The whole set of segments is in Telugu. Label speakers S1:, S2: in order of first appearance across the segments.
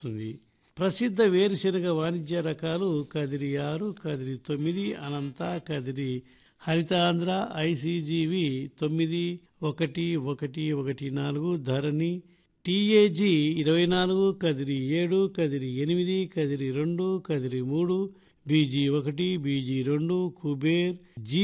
S1: వస్తుంది ప్రసిద్ధ వేరుశెనగ వాణిజ్య రకాలు కదిరి ఆరు కదిరి తొమ్మిది అనంత కదిరి హరితాంధ్ర ఐసీజీవి తొమ్మిది ఒకటి ఒకటి ఒకటి నాలుగు ధరణి టీఏజీ ఇరవై నాలుగు కదిరి ఏడు కదిరి ఎనిమిది కదిరి రెండు కదిరి మూడు బీజీ ఒకటి బీజీ రెండు కుబేర్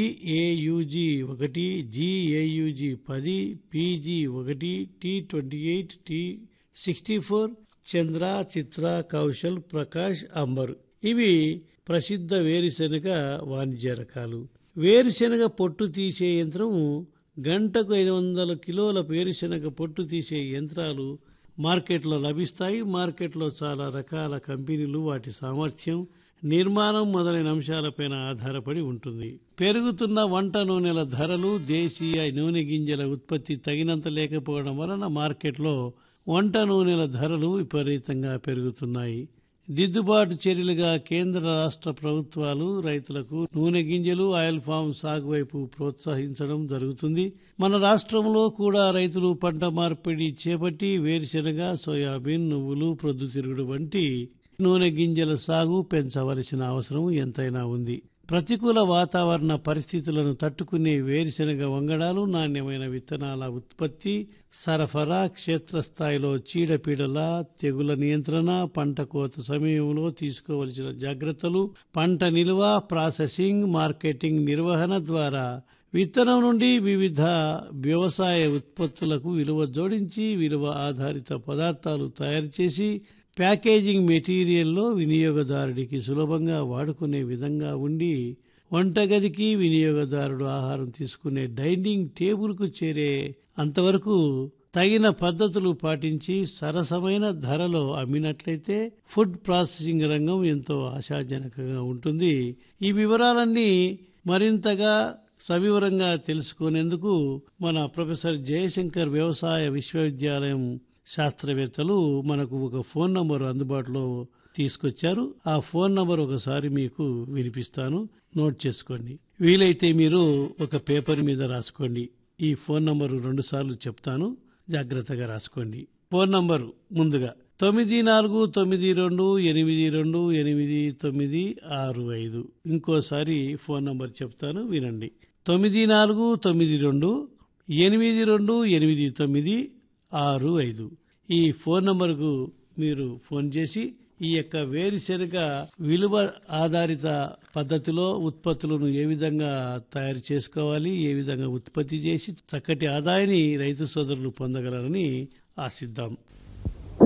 S1: జిఏయుజీ ఒకటి జిఏయుజీ పది పీజీ ఒకటి T twenty eight T sixty four Chandra Chitra Kaushal Prakash Amber ఇవి ప్రసిద్ధ వేరుశెనగ వాణిజ్య రకాలు వేరుశెనగ పొట్టు తీసే యంత్రము గంటకు ఐదు వందల కిలోల వేరుశెనగ పొట్టు తీసే యంత్రాలు మార్కెట్లో లభిస్తాయి మార్కెట్లో చాలా రకాల కంపెనీలు వాటి సామర్థ్యం నిర్మాణం మొదలైన అంశాలపైన ఆధారపడి ఉంటుంది పెరుగుతున్న వంట నూనెల ధరలు దేశీయ నూనె గింజల ఉత్పత్తి తగినంత లేకపోవడం వలన మార్కెట్లో వంట నూనెల ధరలు విపరీతంగా పెరుగుతున్నాయి దిద్దుబాటు చర్యలుగా కేంద్ర రాష్ట్ర ప్రభుత్వాలు రైతులకు నూనె గింజలు ఆయిల్ ఫామ్ సాగు వైపు ప్రోత్సహించడం జరుగుతుంది మన రాష్ట్రంలో కూడా రైతులు పంట మార్పిడి చేపట్టి వేరుశెనగ సోయాబీన్ నువ్వులు ప్రొద్దుతిరుగుడు వంటి నూనె గింజల సాగు పెంచవలసిన అవసరం ఎంతైనా ఉంది ప్రతికూల వాతావరణ పరిస్థితులను తట్టుకునే వేరుశెనగ వంగడాలు నాణ్యమైన విత్తనాల ఉత్పత్తి సరఫరా క్షేత్రస్థాయిలో చీడపీడల తెగుల నియంత్రణ పంట కోత సమయంలో తీసుకోవలసిన జాగ్రత్తలు పంట నిల్వ ప్రాసెసింగ్ మార్కెటింగ్ నిర్వహణ ద్వారా విత్తనం నుండి వివిధ వ్యవసాయ ఉత్పత్తులకు విలువ జోడించి విలువ ఆధారిత పదార్థాలు తయారు చేసి ప్యాకేజింగ్ మెటీరియల్లో వినియోగదారుడికి సులభంగా వాడుకునే విధంగా ఉండి వంటగదికి వినియోగదారుడు ఆహారం తీసుకునే డైనింగ్ టేబుల్కు చేరే అంతవరకు తగిన పద్ధతులు పాటించి సరసమైన ధరలో అమ్మినట్లయితే ఫుడ్ ప్రాసెసింగ్ రంగం ఎంతో ఆశాజనకంగా ఉంటుంది ఈ వివరాలన్నీ మరింతగా సవివరంగా తెలుసుకునేందుకు మన ప్రొఫెసర్ జయశంకర్ వ్యవసాయ విశ్వవిద్యాలయం శాస్త్రవేత్తలు మనకు ఒక ఫోన్ నంబర్ అందుబాటులో తీసుకొచ్చారు ఆ ఫోన్ నంబర్ ఒకసారి మీకు వినిపిస్తాను నోట్ చేసుకోండి వీలైతే మీరు ఒక పేపర్ మీద రాసుకోండి ఈ ఫోన్ నంబరు రెండు సార్లు చెప్తాను జాగ్రత్తగా రాసుకోండి ఫోన్ నంబరు ముందుగా తొమ్మిది నాలుగు తొమ్మిది రెండు ఎనిమిది రెండు ఎనిమిది తొమ్మిది ఆరు ఐదు ఇంకోసారి ఫోన్ నంబర్ చెప్తాను వినండి తొమ్మిది నాలుగు తొమ్మిది రెండు ఎనిమిది రెండు ఎనిమిది తొమ్మిది ఆరు ఐదు ఈ ఫోన్ నంబర్కు మీరు ఫోన్ చేసి ఈ యొక్క వేరుశెనగ విలువ ఆధారిత పద్ధతిలో ఉత్పత్తులను ఏ విధంగా తయారు చేసుకోవాలి ఏ విధంగా ఉత్పత్తి చేసి చక్కటి ఆదాయాన్ని రైతు సోదరులు పొందగలరని ఆశిద్దాం